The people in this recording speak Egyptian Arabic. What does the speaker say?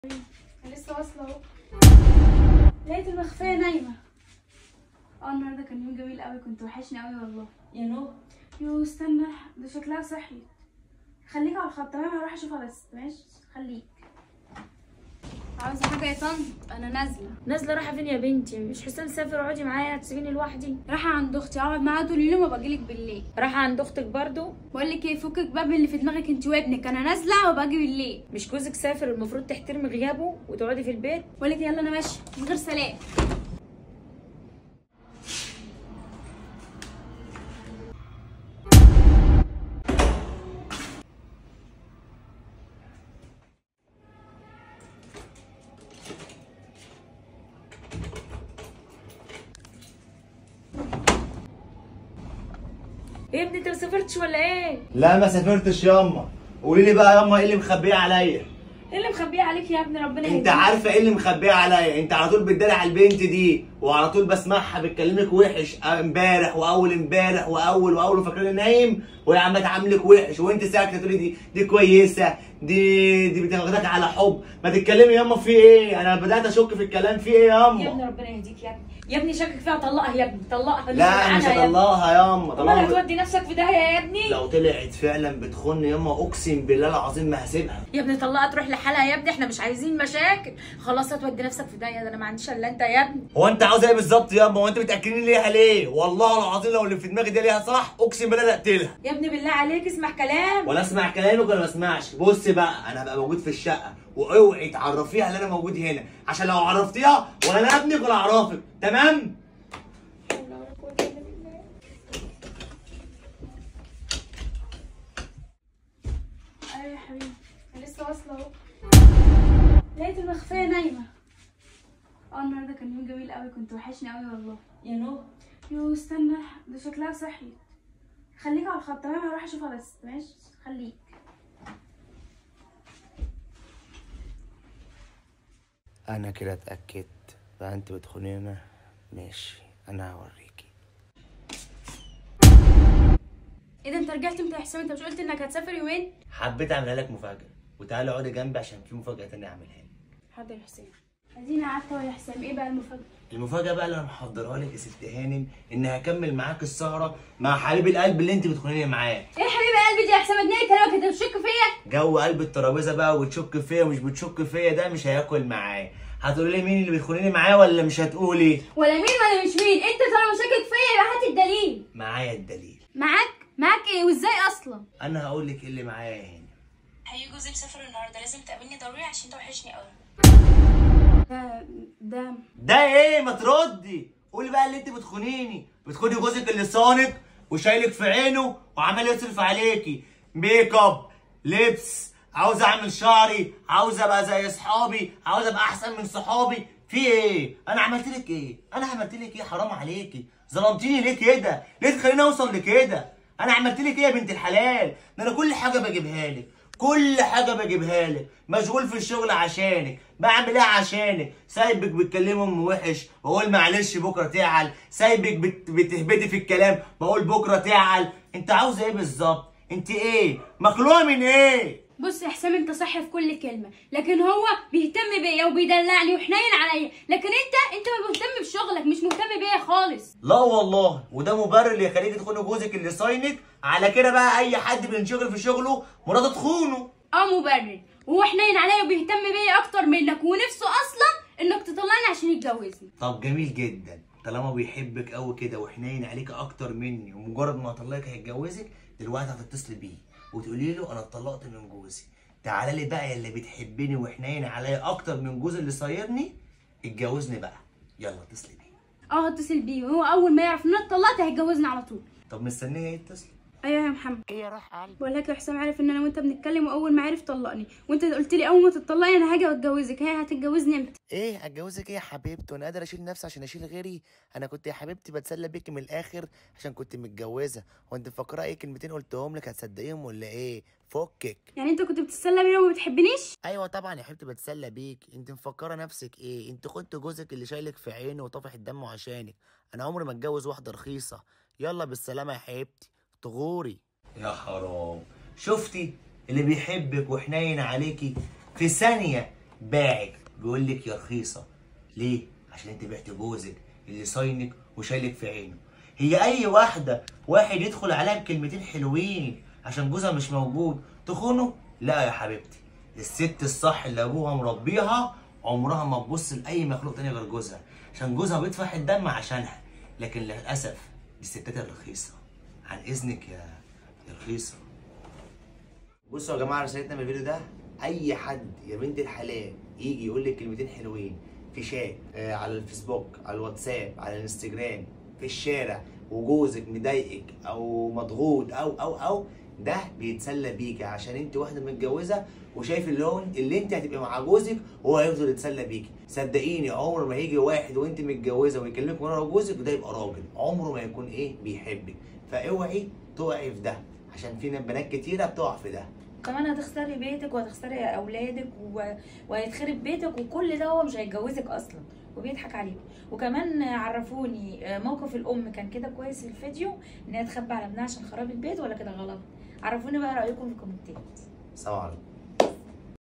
انا لسه واصله اهو لقيت المخفيه نايمه اه النهارده كان يوم جميل قوي كنت وحشني قوي والله يا نو يو استنى ده شكلها صحي خليك على الخط تمام هروح اشوفها بس ماشي خليك عاوزه حاجه يا طنط انا نازله نازله رايحه فين يا بنتي مش حسام سافر اقعدي معايا هتسيبيني لوحدي رايحه عند اختي اقعد معاها طول اليوم وبجيلك بالليل رايحه عند اختك برضو بقول لك ايه فكك بقى من اللي في دماغك انت وابنك انا نازله وباجي بالليل مش جوزك سافر المفروض تحترمي غيابه وتقعدي في البيت بقول لك يلا انا ماشيه من غير سلام يا ابني انت ما سافرتش ولا ايه لا ما سافرتش ياما قولي لي بقى ياما ايه اللي مخبيه عليا ايه اللي مخبيه عليك يا ابني ربنا انت يهديك. عارفه ايه اللي مخبيه عليا انت على طول بتداري على البنت دي وعلى طول بسمعها بتكلمك وحش امبارح واول امبارح واول واول وفاكراني نايم وهي عماله تعاملك وحش وانت ساكته تقولي دي دي كويسه دي دي بتاخدك على حب ما تتكلمي ياما في ايه انا بدات اشك في الكلام في ايه يا ياما ابني ربنا يهديك يا ابني يا ابني شكك فيها طلقها يا ابني طلقها لا مش هطلعها ياما امال طالما هتودي نفسك في داهيه يا ابني لو طلعت فعلا بتخن ياما اقسم بالله العظيم ما هسيبها يا ابني طلقها تروح لحالها يا ابني احنا مش عايزين مشاكل خلاص هتودي نفسك في داهيه ده انا ما عنديش الا انت يا ابني هو انت عاوز ايه بالظبط يابا هو انت بتاكلني ليها ليه والله العظيم لو اللي في دماغي دي ليها صح اقسم بالله لا اقتلها يا ابني بالله عليك اسمع كلام ولا اسمع كلامك ولا ما اسمعش بص بقى انا هبقى موجود في الشقه واوعي تعرفيها ان انا موجود هنا عشان لو عرفتيها ولا انا ابنك ولا اعرفك تمام ايوه يا حبيبي انا لسه واصله اهو لقيت المخفيه نايمه اه النهارده كان يوم جميل قوي كنت وحشني قوي والله يا نو يو استنى ده شكلها صحي خليك على الخط تمام هروح اشوفها بس ماشي خليك انا كده اتاكدت بقى انت بتخونينا ماشي انا هوريكي ايه ده انت رجعت امتى يا حسام انت مش قلت انك هتسافر يومين حبيت اعملها لك مفاجاه وتعالى اقعدي جنبي عشان في مفاجاه تانية اعملها لك حاضر يا حسام ادينا عارفه يا حسام ايه بقى المفاجاه المفاجأة بقى اللي انا محضرها لك يا ست هانم ان هكمل معاك السهرة مع حبيب القلب اللي انت بتخونيني معاه ايه يا حبيبي قلبي دي يا حسام اديني كلامك انت بتشك فيا جو قلب الترابيزة بقى وتشك فيا ومش بتشك فيا ده مش هياكل معايا هتقولي لي مين اللي بتخونيني معاه ولا مش هتقولي ولا مين ولا مش مين انت طالما شاكك فيا يبقى هات الدليل معايا الدليل معاك معاك ايه وازاي اصلا انا هقول لك ايه اللي معايا يا هانم هيجي جوزي مسافر النهارده لازم تقابلني ضروري عشان انت وحشني قوي ده ده ده ايه ما تردي قولي بقى اللي انت بتخونيني بتخوني جوزك اللي صانك وشايلك في عينه وعمال يصرف عليكي ميك اب لبس عاوز اعمل شعري عاوز ابقى زي اصحابي عاوز ابقى احسن من صحابي في ايه انا عملت لك ايه انا عملت لك ايه حرام عليكي ظلمتيني ليه كده ليه تخليني اوصل لكده انا عملت لك ايه يا بنت الحلال ده انا كل حاجه بجيبها لك كل حاجه بجيبها لك مشغول في الشغل عشانك بعمل ايه عشانك سايبك بتكلمي ام وحش بقول معلش بكره تعال سايبك بت... بتهبدي في الكلام بقول بكره تعال انت عاوزه ايه بالظبط انت ايه مخلوقه من ايه بص يا حسام انت صح في كل كلمه لكن هو بيهتم بيا وبيدلعني وحنين عليا لكن انت انت ما مهتم بشغلك مش مهتم بيا خالص لا والله وده مبرر اللي يخليك تخوني جوزك اللي صاينك على كده بقى اي حد بينشغل في شغله مراته تخونه اه مبرر وهو حنين عليا وبيهتم بيا اكتر منك ونفسه اصلا انك تطلعني عشان يتجوزني طب جميل جدا طالما بيحبك قوي كده وحنين عليك اكتر مني ومجرد ما اطلقك هيتجوزك دلوقتي هتتصلي بيه وتقولي له انا اتطلقت من جوزي تعالى لي بقى يا اللي بتحبني وحنين عليا اكتر من جوزي اللي صايرني اتجوزني بقى يلا اتصلي بيه اه هتصل بيه وهو اول ما يعرف ان انا اتطلقت هيتجوزني على طول طب مستنيه ايه يتصل ايوه يا محمد ايه يا راح قلبي بقول لك يا حسام عارف ان انا وانت بنتكلم واول ما عرف طلقني وانت قلت لي اول ما تطلقي انا هاجي واتجوزك هي هتتجوزني امتى ايه اتجوزك ايه يا حبيبتي وانا قادر اشيل نفسي عشان اشيل غيري انا كنت يا حبيبتي بتسلى بيكي من الاخر عشان كنت متجوزه وانت مفكره ايه كلمتين قلتهم لك هتصدقيهم ولا ايه فكك يعني انت كنت بتتسلى بيا وما بتحبنيش ايوه طبعا يا حبيبتي بتسلى بيك انت مفكره نفسك ايه انت كنت جوزك اللي شايلك في عينه وطافح الدم عشانك انا عمري ما اتجوز واحده رخيصه يلا بالسلامه يا حبيبتي تغوري يا حرام شفتي اللي بيحبك وحنين عليكي في ثانية باعك بيقول لك يا رخيصه ليه عشان انت بعت جوزك اللي صاينك وشايلك في عينه هي اي واحده واحد يدخل عليها بكلمتين حلوين عشان جوزها مش موجود تخونه لا يا حبيبتي الست الصح اللي ابوها مربيها عمرها ما تبص لاي مخلوق تاني غير جوزها عشان جوزها بيدفع الدم عشانها لكن للاسف دي الستات الرخيصه عن اذنك يا يا رخيصه بصوا يا جماعه رسالتنا من الفيديو ده اي حد يا بنت الحلال يجي يقول لك كلمتين حلوين في شات آه على الفيسبوك على الواتساب على الانستجرام في الشارع وجوزك مضايقك او مضغوط او او او ده بيتسلى بيكي عشان انت واحده متجوزه وشايف اللون اللي انت هتبقى مع جوزك وهو هيفضل يتسلى بيكي صدقيني عمر ما هيجي واحد وانت متجوزه ويكلمك من ورا جوزك وده يبقى راجل عمره ما يكون ايه بيحبك فاوعي تقعي في ده عشان في بنات كتيره بتقع في ده كمان هتخسري بيتك وهتخسري اولادك و... وهيتخرب بيتك وكل ده هو مش هيتجوزك اصلا وبيضحك عليك وكمان عرفوني موقف الام كان كده كويس في الفيديو ان هي تخبي على ابنها عشان خراب البيت ولا كده غلط عرفوني بقى رايكم في الكومنتات سلام عليكم